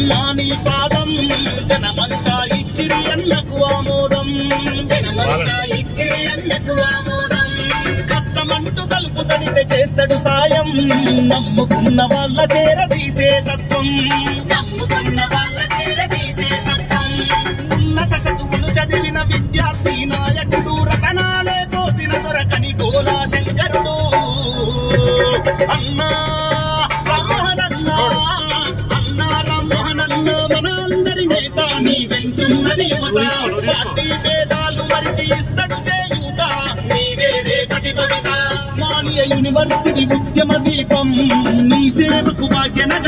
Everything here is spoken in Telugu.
అన్నా నీ పాదం జనమంతా ఇచ్చిరి అన్నకు ఆమోదం జనమంతా ఇచ్చిరి అన్నకు ఆమోదం కష్టమంటూ తలుపు తడితే చేస్తాడు సాయం నమ్ముకున్న వాళ్ళ చేరదీసే తత్వం నమ్ముకున్న వాళ్ళ చేరదీసే తత్వం ఉన్నత చదువులు చదివిన విద్యార్థి నాయకుడు రతనాలే పోసిన దొరకని గోలా శంకరుడు అన్నా రామోహనన్నా అన్నా రామోహనన్న మన అందరి నేత నీ వెంటున్నది యువత పార్టీ భేదాలు మరిచి ఇస్తడు చేయూత నీవే రేపటి భవిత ఉస్మానియా యూనివర్సిటీ ఉద్యమ దీపం నీ సేవకు భాగ్యనగ